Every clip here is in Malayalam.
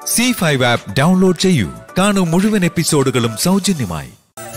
സി ഫൈവ് ആപ്പ് ഡൗൺലോഡ് ചെയ്യൂ കാണൂ മുഴുവൻ എപ്പിസോഡുകളും സൗജന്യമായി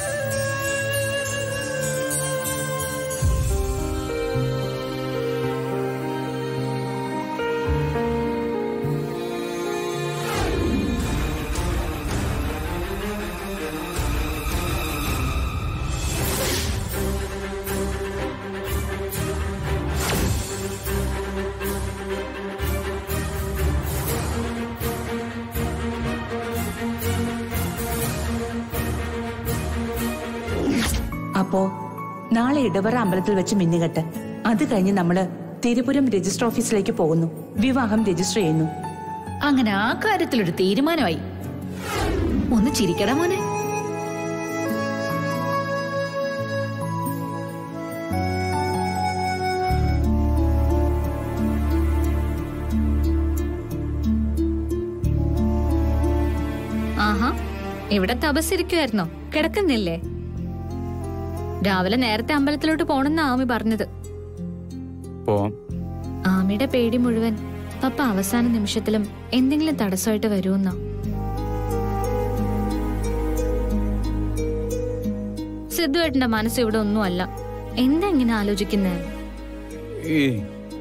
അപ്പോ നാളെ ഇടവറ അമ്പലത്തിൽ വെച്ച് മിന്നുകെട്ട് അത് കഴിഞ്ഞ് നമ്മള് തിരുപുരം രജിസ്റ്റർ ഓഫീസിലേക്ക് പോകുന്നു വിവാഹം രജിസ്റ്റർ ചെയ്യുന്നു അങ്ങനെ ആ കാര്യത്തിലൊരു തീരുമാനമായി ഒന്ന് ചിരിക്കടാ മോനെ ആഹാ ഇവിടെ തപസ്സിരിക്കുമായിരുന്നോ കിടക്കുന്നില്ലേ രാവിലെ നേരത്തെ അമ്പലത്തിലോട്ട് പോണെന്നാ ആമി പറഞ്ഞത് പോവാം ആമിയുടെ പേടി മുഴുവൻ പപ്പ അവസാന നിമിഷത്തിലും എന്തെങ്കിലും തടസ്സമായിട്ട് വരുമെന്നോ സിദ്ധുവേട്ടന്റെ മനസ്സ് ഇവിടെ ഒന്നുമല്ല എന്താ ഇങ്ങനെ ആലോചിക്കുന്നേ ഏയ്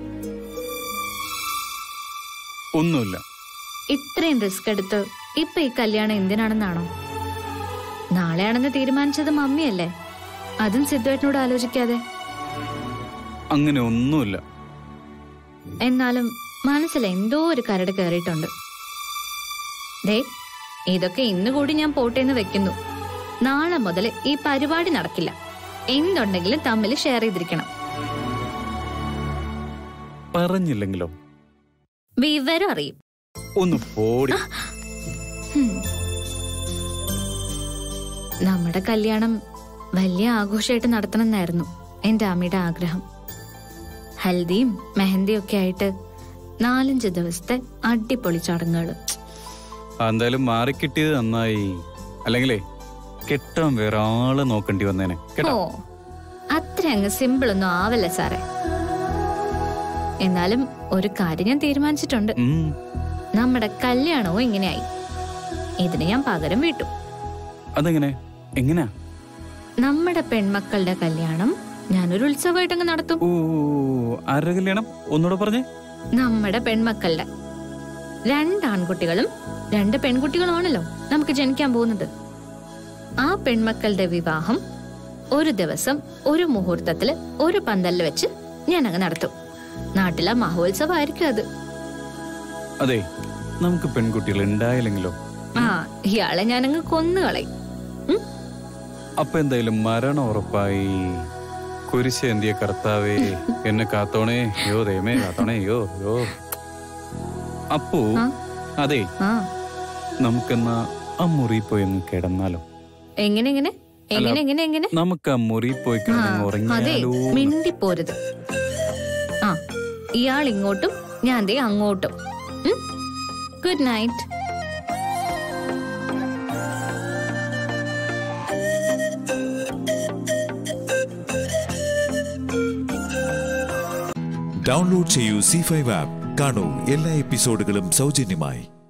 ഒന്നുമില്ല ഇത്രയും റിസ്ക് എടുത്ത് ഇപ്പൊ ഈ കല്യാണം എന്തിനാണെന്നാണോ നാളെയാണെന്ന് തീരുമാനിച്ചത് മമ്മിയല്ലേ അതും സിദ്ധുവേട്ടനോട് ആലോചിക്കാതെ അങ്ങനെ ഒന്നുമില്ല എന്നാലും മനസ്സിൽ എന്തോ ഒരു കരട് കയറിയിട്ടുണ്ട് ദേ ഇതൊക്കെ ഇന്ന് കൂടി ഞാൻ പോട്ടേന്ന് വെക്കുന്നു നാളെ മുതൽ ഈ പരിപാടി നടക്കില്ല എന്തുണ്ടെങ്കിലും തമ്മിൽ ഷെയർ ചെയ്തിരിക്കണം പറഞ്ഞില്ലെങ്കിലോ വിവരം അറിയും ഒന്ന് പോടി ഹും. നമ്മുടെ കല്യാണം വലിയ ആഘോഷമായിട്ട് നടത്തണമെന്നായിരുന്നു എന്റെ അമ്മയുടെ ആഗ്രഹം ഹൽദിയും മെഹന്തിയും ഒക്കെ ആയിട്ട് നാലഞ്ച് ദിവസത്തെ അടിപൊളി ചടങ്ങുകൾ എന്തായാലും മാറിക്കിട്ടിയത് നന്നായി അല്ലെങ്കിലേ കെട്ടാൻ വേറെ ആള് നോക്കേണ്ടി വന്നേനെ ഓ കേട്ടോ അത്ര അങ്ങ് സിമ്പിൾ ഒന്നും ആവല്ല സാറേ എന്നാലും ഒരു കാര്യം ഞാൻ തീരുമാനിച്ചിട്ടുണ്ട് ഉം. നമ്മുടെ കല്യാണവും ഇങ്ങനെയായി ഇതിന് ഞാൻ പകരം വീട്ടു അതെങ്ങനെ എങ്ങനെയാ നമ്മുടെ പെൺമക്കളുടെ കല്യാണം ഞാനൊരു ഉത്സവമായിട്ടങ്ങ് നടത്തും ഓ ആരുടെ കല്യാണം ഒന്നുകൂടെ പറഞ്ഞേ നമ്മുടെ പെൺമക്കളുടെ രണ്ട് ആൺകുട്ടികളും രണ്ട് പെൺകുട്ടികളുമാണല്ലോ നമുക്ക് ജനിക്കാൻ പോകുന്നത് ആ പെൺമക്കളുടെ വിവാഹം ഒരു ദിവസം ഒരു മുഹൂർത്തത്തില് ഒരു പന്തലിൽ വെച്ച് ഞാൻ അങ്ങ് നടത്തും നാട്ടിലെ മഹോത്സവമായിരിക്കും അത് അതെ നമുക്ക് പെൺകുട്ടികൾ ഉണ്ടായില്ലെങ്കിലോ ആ ഇയാളെ ഞാനങ്ങ് കൊന്നുകളയും ഉം? അപ്പൊ എന്തായാലും മരണം ഉറപ്പായി കുരിശേന്തിയ കർത്താവേ എന്നെ കാത്തോണേ യോ ദൈവമേ കാത്തോണേ യോ യോ അപ്പോ ആ? അതെ ആ നമുക്കെന്നാ ആ മുറി പോയി ഒന്ന് കിടന്നാലോ എങ്ങനെ എങ്ങനെ എങ്ങനെ എങ്ങനെ എങ്ങനെ നമുക്ക് ആ മുറി പോയി ആ, കിടന്ന് അതെ ഉറങ്ങിയാലോ മിണ്ടിപ്പോരുത് ആ ഇയാൾ ഇങ്ങോട്ടും ഞാൻ ദേ അങ്ങോട്ടും ഗുഡ് നൈറ്റ് ഡൗൺലോഡ് ചെയ്യൂ സി ഫൈവ് ആപ്പ് കാണൂ എല്ലാ എപ്പിസോഡുകളും സൗജന്യമായി